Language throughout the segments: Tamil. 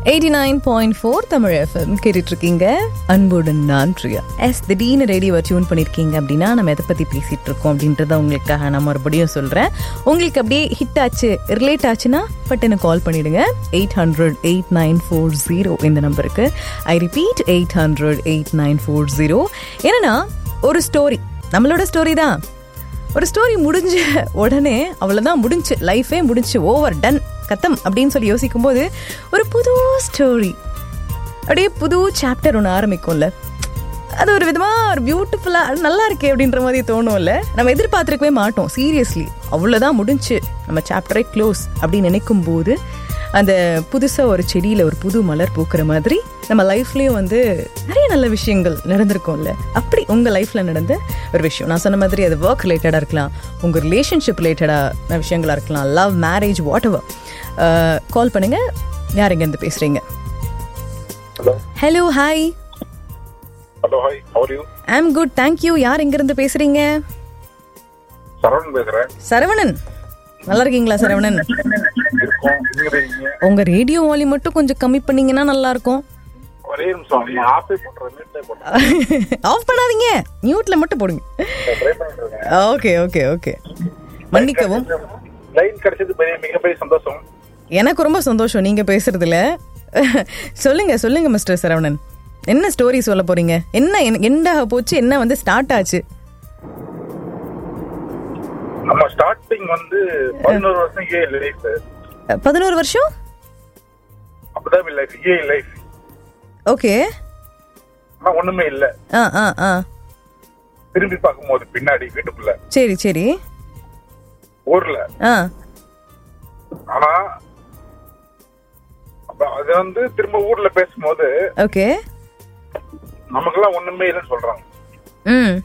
Eighty nine point four Tamil FM கேட்டுட்டு இருக்கீங்க அன்புடன் நான் பிரியா எஸ் திடீர்னு ரேடியோவை டியூன் பண்ணியிருக்கீங்க அப்படின்னா நம்ம எதை பற்றி பேசிகிட்டு இருக்கோம் அப்படின்றத உங்களுக்காக நான் மறுபடியும் சொல்கிறேன் உங்களுக்கு அப்படியே ஹிட் ஆச்சு ரிலேட் ஆச்சுன்னா பட்டுன்னு கால் பண்ணிடுங்க eight hundred eight nine four zero இந்த நம்பருக்கு I repeat eight hundred eight nine four zero என்னன்னா ஒரு ஸ்டோரி நம்மளோட ஸ்டோரி தான் ஒரு ஸ்டோரி முடிஞ்ச உடனே அவ்வளோதான் முடிஞ்சு லைஃபே முடிஞ்சு ஓவர் டன் கத்தம் அப்படின்னு சொல்லி யோசிக்கும் போது ஒரு புது ஸ்டோரி அப்படியே புது சாப்டர் ஒன்று ஆரம்பிக்கும்ல அது ஒரு விதமாக ஒரு பியூட்டிஃபுல்லாக நல்லா இருக்கே அப்படின்ற மாதிரி தோணும்ல நம்ம எதிர்பார்த்துருக்கவே மாட்டோம் சீரியஸ்லி அவ்வளோதான் முடிஞ்சு நம்ம சாப்டரே க்ளோஸ் அப்படின்னு நினைக்கும் போது அந்த புதுசாக ஒரு செடியில் ஒரு புது மலர் பூக்கிற மாதிரி நம்ம லைஃப்லேயும் வந்து நிறைய நல்ல விஷயங்கள் நடந்திருக்கும்ல அப்படி உங்கள் லைஃப்பில் நடந்த ஒரு விஷயம் நான் சொன்ன மாதிரி அது ஒர்க் ரிலேட்டடாக இருக்கலாம் உங்கள் ரிலேஷன்ஷிப் ரிலேட்டடாக விஷயங்களாக இருக்கலாம் love marriage whatever call பண்ணுங்கள் யார் எங்கேருந்து பேசுகிறீங்க hello hello hi hello hi how are you I am good thank you யார் எங்கேருந்து பேசுகிறீங்க சரவணன் பேசுறேன் சரவணன் நல்லா இருக்கீங்களா சரவணன் இருக்கோம் நீங்க இருக்கீங்க உங்கள் ரேடியோ வாலி மட்டும் கொஞ்சம் கம்மி பண்ணீங்கன்னா நல்லா இருக்கும் ஒரே நிமிஷம் நீங்க ஆஃபே போட்டுறேன் மீட்லே போட்டுறேன் ஆஃப் பண்ணாதீங்க மியூட்ல மட்டும் போடுங்க ட்ரை பண்ணிட்டு இருக்கேன் ஓகே ஓகே ஓகே மன்னிக்கவும் லைன் கிடைச்சது பெரிய மிகப்பெரிய சந்தோஷம் எனக்கு ரொம்ப சந்தோஷம் நீங்க பேசுறதுல சொல்லுங்க சொல்லுங்க மிஸ்டர் சரவணன் என்ன ஸ்டோரி சொல்ல போறீங்க என்ன எண்டாக போச்சு என்ன வந்து ஸ்டார்ட் ஆச்சு நம்ம ஸ்டார்டிங் வந்து பதினோரு வருஷம் ஏ லைஃப் அஹ், பதினோரு வருஷம் அப்படிதான் லைஃப் ஏ லைஃப் ஓகே ஆனா ஒண்ணுமே இல்ல ஆ ஆ ஆ திரும்பி பார்க்கும்போது பின்னாடி வீட்டுக்குள்ள சரி சரி ஊர்ல ஆ ஆனா அப்ப அது வந்து திரும்ப ஊர்ல பேசும்போது ஓகே நமக்கெல்லாம் ஒண்ணுமே இல்லைன்னு சொல்றாங்க ம்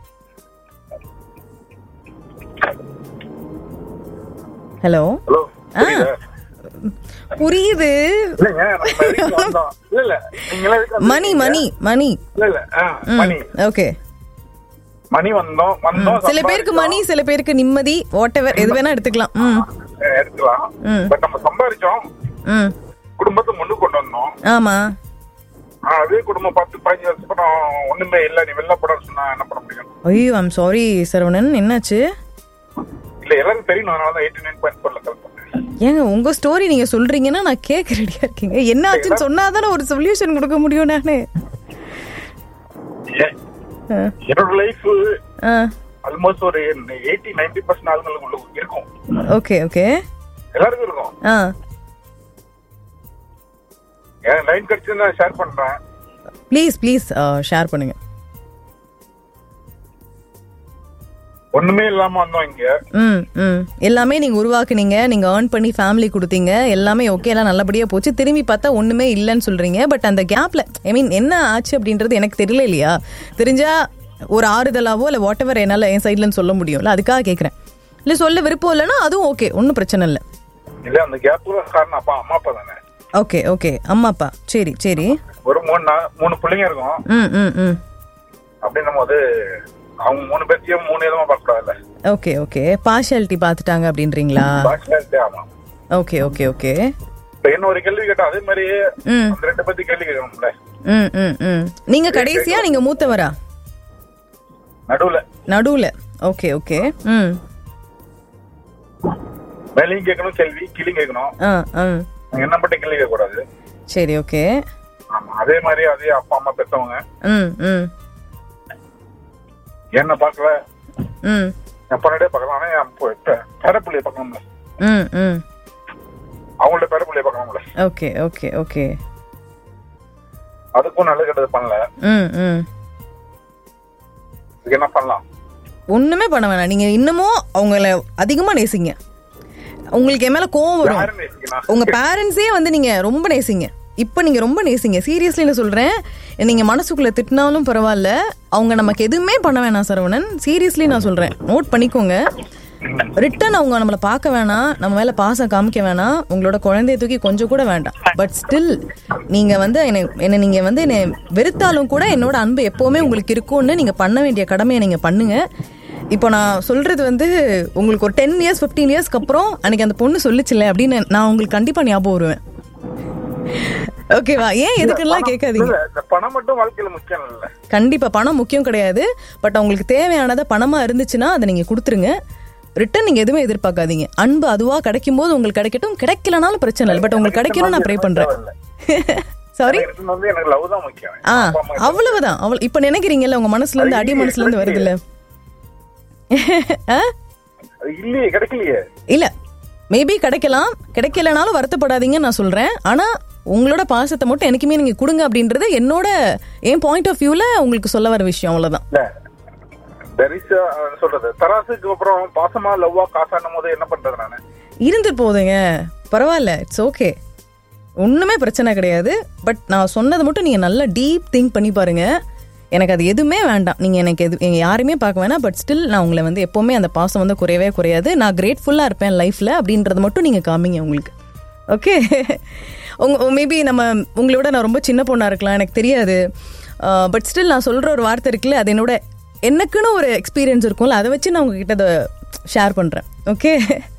ஹலோ ஹலோ புரியுதா புரியுது இல்லைங்க நம்ம எதுக்கு வந்தோம் இல்ல இல்ல நீங்களே எதுக்கு வந்தீங்க? மணி மணி மணி இல்ல இல்ல ஆ, மணி ஓகே மணி வந்தோம் வந்தோம் சில பேருக்கு மணி சில பேருக்கு நிம்மதி வாட் எவர் எது வேணா எடுத்துக்கலாம் ம் சம்பாதிச்சோம், எடுக்கலாம் ம். பட் நம்ம சம்பாதிச்சோம் ம் குடும்பத்தை முன்னுக்கு கொண்டு வந்தோம் ஆமா ஆ, அதே குடும்பம் பத்து பதினஞ்சு வருஷம் அப்புறம் ஒண்ணுமே இல்ல நீ வெளில போடன்னு சொன்னா என்ன பண்ண முடியும் ஐயோ ஐம் சாரி சரவணன் என்னாச்சு இல்ல எல்லாரும் தெரியணும் அதனால தான் எயிட்டி நைன் பாயிண்ட் ஃபோர்ல கல் பண்ணேன் ஏங்க உங்க ஸ்டோரி நீங்க சொல்றீங்கன்னா நான் கேட்க ரெடியா இருக்கீங்க என்ன ஆச்சுன்னு சொன்னாதானே ஒரு சொல்யூஷன் கொடுக்க முடியும் நானு ஏ- என்னோட லைஃப் ஆ ஆல்மோஸ்ட் ஒரு எயிட்டி நைன்டி பர்சன்ட் ஆளுங்களுக்கு உள்ள இருக்கும் ஓகே ஓகே எல்லாருக்கும் இருக்கும் ஆ ஏன் லைன் கிடைச்சு நான் ஷேர் பண்றேன் ப்ளீஸ் ப்ளீஸ் ஷேர் பண்ணுங்க ஒண்ணுமே இல்லாம வந்தோம் இங்க ம் ம் எல்லாமே நீங்க உருவாக்குனீங்க நீங்க ஏர்ன் பண்ணி ஃபேமிலி கொடுத்தீங்க எல்லாமே ஓகே எல்லாம் நல்லபடியா போச்சு திரும்பி பார்த்தா ஒண்ணுமே இல்லைன்னு சொல்றீங்க பட் அந்த கேப்ல ஐ மீன் என்ன ஆச்சு அப்படின்றது எனக்கு தெரியல இல்லையா தெரிஞ்சா ஒரு ஆறுதலாவோ இல்ல வாட் எவர் என்னால என் சைட்லன்னு சொல்ல முடியும்ல அதுக்காக கேக்குறேன் இல்ல சொல்ல விருப்பம் இல்லைன்னா அதுவும் ஓகே ஒன்றும் பிரச்சனை இல்லை இல்ல அந்த கேப்புக்கு காரணம் அப்பா அம்மா அப்பா தானே ஓகே ஓகே அம்மா அப்பா சரி சரி ஒரு மூணு நா- மூணு பிள்ளைங்க இருக்கும் ம் ம் ம் அப்படின்னும் போது அவங்க மூணு பேர்த்தையும் மூணு விதமா பார்க்க கூடாதுல்ல ஓகே ஓகே பார்ஷாலிட்டி பார்த்துட்டாங்க அப்படின்றீங்களா பாஷாலிட்டி ஆமா ஓகே ஓகே ஓகே இப்ப என்ன ஒரு கேள்வி கேட்டா அதே மாதிரி ம் அந்த ரெண்டு பத்தி கேள்வி கேட்கணும்ல ம் ம் ம் நீங்க கடைசியா நீங்க மூத்தவரா நடுவுல நடுவுல ஓகே ஓகே ம் மேலையும் கேட்கணும் கேள்வி கீழே கேட்கணும் ஆ ஆ நீங்க என்ன பத்தி கேள்வி கேட்க கூடாது சரி ஓகே ஆமா அதே மாதிரி அதே அப்பா அம்மா பெத்தவங்க ம் ம் என்ன பார்க்கல ம் என் பொண்ணே பார்க்கலாம் ஆனா என் பொ- பெ- பேரப்பிள்ளைய பார்க்கணும்ல ம் ம் அவங்கள்ட்ட பேரப்பிள்ளைய பார்க்கணும்ல ஓகே ஓகே ஓகே அதுக்கும் நல்ல கெட்டது பண்ணல ம் ம் இதுக்கு என்ன பண்ணலாம் ஒண்ணுமே பண்ண வேணாம் நீங்க இன்னமும் அவங்கள அதிகமா நேசிங்க உங்களுக்கு என் மேல கோவம் வரும் யாரும் நேசிக்கணும் உங்க பேரண்ட்ஸே வந்து நீங்க ரொம்ப நேசிங்க இப்போ நீங்க ரொம்ப நேசிங்க சீரியஸ்லி நான் சொல்றேன் நீங்க மனசுக்குள்ள திட்டினாலும் பரவாயில்ல அவங்க நமக்கு எதுவுமே பண்ண வேணாம் சரவணன் சீரியஸ்லி நான் சொல்றேன் நோட் பண்ணிக்கோங்க ரிட்டன் அவங்க நம்மளை பார்க்க வேணாம் நம்ம மேல பாசம் காமிக்க வேணாம் உங்களோட குழந்தைய தூக்கி கொஞ்சம் கூட வேண்டாம் பட் ஸ்டில் நீங்க வந்து என்னை என்னை நீங்க வந்து என்னை வெறுத்தாலும் கூட என்னோட அன்பு எப்பவுமே உங்களுக்கு இருக்கும்னு நீங்க பண்ண வேண்டிய கடமையை நீங்க பண்ணுங்க இப்போ நான் சொல்றது வந்து உங்களுக்கு ஒரு டென் இயர்ஸ் ஃபிஃப்டீன் இயர்ஸ்க்கு அப்புறம் அன்னைக்கு அந்த பொண்ணு சொல்லுச்சுல்ல அப்படின்னு நான் உங்களுக்கு கண்டிப்பா ஞாபகம் வருவேன் ஓகேவா ஏன் எதுக்குலாம் கேட்காதீங்க இல்ல, இந்த பணம் மட்டும் வாழ்க்கையில முக்கியம் இல்ல கண்டிப்பா பணம் முக்கியம் கிடையாது பட் உங்களுக்கு தேவையானதை பணமா இருந்துச்சுன்னா அதை நீங்க கொடுத்துருங்க ரிட்டன் நீங்க எதுவுமே எதிர்பார்க்காதீங்க அன்பு அதுவா கிடைக்கும் போது உங்களுக்கு கிடைக்கட்டும் கிடைக்கலனாலும் பிரச்சனை இல்லை பட் உங்களுக்கு கிடைக்கணும் நான் ப்ரே பண்றேன் சாரி எனக்கு வந்து எனக்கு லவ் தான் முக்கியம் ஆ அப்பா அம்மா அவ்வளவுதான் அவ்வளவு இப்ப நினைக்கிறீங்கல்ல உங்க மனசுல இருந்து அடி மனசுல இருந்து வருது இல்ல அது இல்லையே கிடைக்கலையே இல்ல மேபி கிடைக்கலாம் கிடைக்கலனாலும் வருத்தப்படாதீங்கன்னு நான் சொல்றேன் ஆனா உங்களோட பாசத்தை மட்டும் எனக்குமே நீங்க கொடுங்க அப்படின்றது என்னோட என் பாயிண்ட் ஆஃப் வியூல உங்களுக்கு சொல்ல வர விஷயம் அவ்வளவுதான் இல்ல there is a, என்ன சொல்றது தராசுக்கு அப்புறம் பாசமா லவ்வா காசானும் போது என்ன பண்றது நானு இருந்து போதுங்க பரவாயில்ல இட்ஸ் ஓகே ஒண்ணுமே பிரச்சனை கிடையாது பட் நான் சொன்னதை மட்டும் நீங்க நல்லா டீப் திங்க் பண்ணி பாருங்க எனக்கு அது எதுவுமே வேண்டாம் நீங்க எனக்கு எது எங்க யாருமே பார்க்க வேணாம் பட் ஸ்டில் நான் உங்களை வந்து எப்பவுமே அந்த பாசம் வந்து குறையவே குறையாது நான் கிரேட்ஃபுல்லா இருப்பேன் லைஃப்ல அப்படின்றத மட்டும் நீங்க காமிங்க உங்களுக்கு ஓகே உங்க மேபி நம்ம உங்களோட நான் ரொம்ப சின்ன பொண்ணா இருக்கலாம் எனக்கு தெரியாது பட் ஸ்டில் நான் சொல்ற ஒரு வார்த்தை இருக்குல்ல அது என்னோட எனக்குன்னு ஒரு எக்ஸ்பீரியன்ஸ் இருக்கும்ல அதை வச்சு நான் உங்ககிட்ட அதை ஷேர் பண்றேன் ஓகே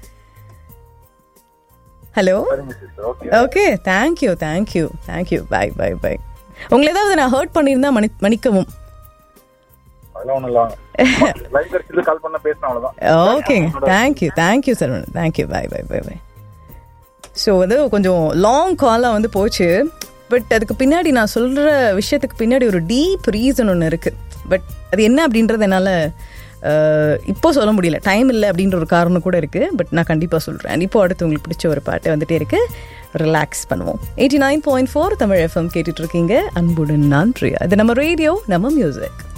ஹலோ சரிங்க sister okay okay thank you thank you thank you bye bye bye உங்களை ஏதாவது நான் ஹர்ட் பண்ணியிருந்தா மனி மன்னிக்கவும் அதெல்லாம் ஒண்ணும் இல்ல லைவ் கிடைச்சது கால் பண்ண பேசின அவ்வளவுதான் ஓகேங்க thank you thank you sir thank you bye bye bye bye so அது கொஞ்சம் லாங் காலாக வந்து போச்சு பட் அதுக்கு பின்னாடி நான் சொல்கிற விஷயத்துக்கு பின்னாடி ஒரு டீப் ரீசன் ஒன்று இருக்குது பட் அது என்ன அப்படின்றது என்னால் இப்போ சொல்ல முடியல டைம் இல்லை அப்படின்ற ஒரு காரணம் கூட இருக்குது பட் நான் கண்டிப்பாக சொல்கிறேன் இப்போ அடுத்து உங்களுக்கு பிடிச்ச ஒரு பாட்டு வந்துட்டே இருக்கு ரிலாக்ஸ் பண்ணுவோம் eighty nine point four Tamil FM கேட்டுட்டு இருக்கீங்க அன்புடன் நான் பிரியா இது நம்ம ரேடியோ நம்ம மியூசிக்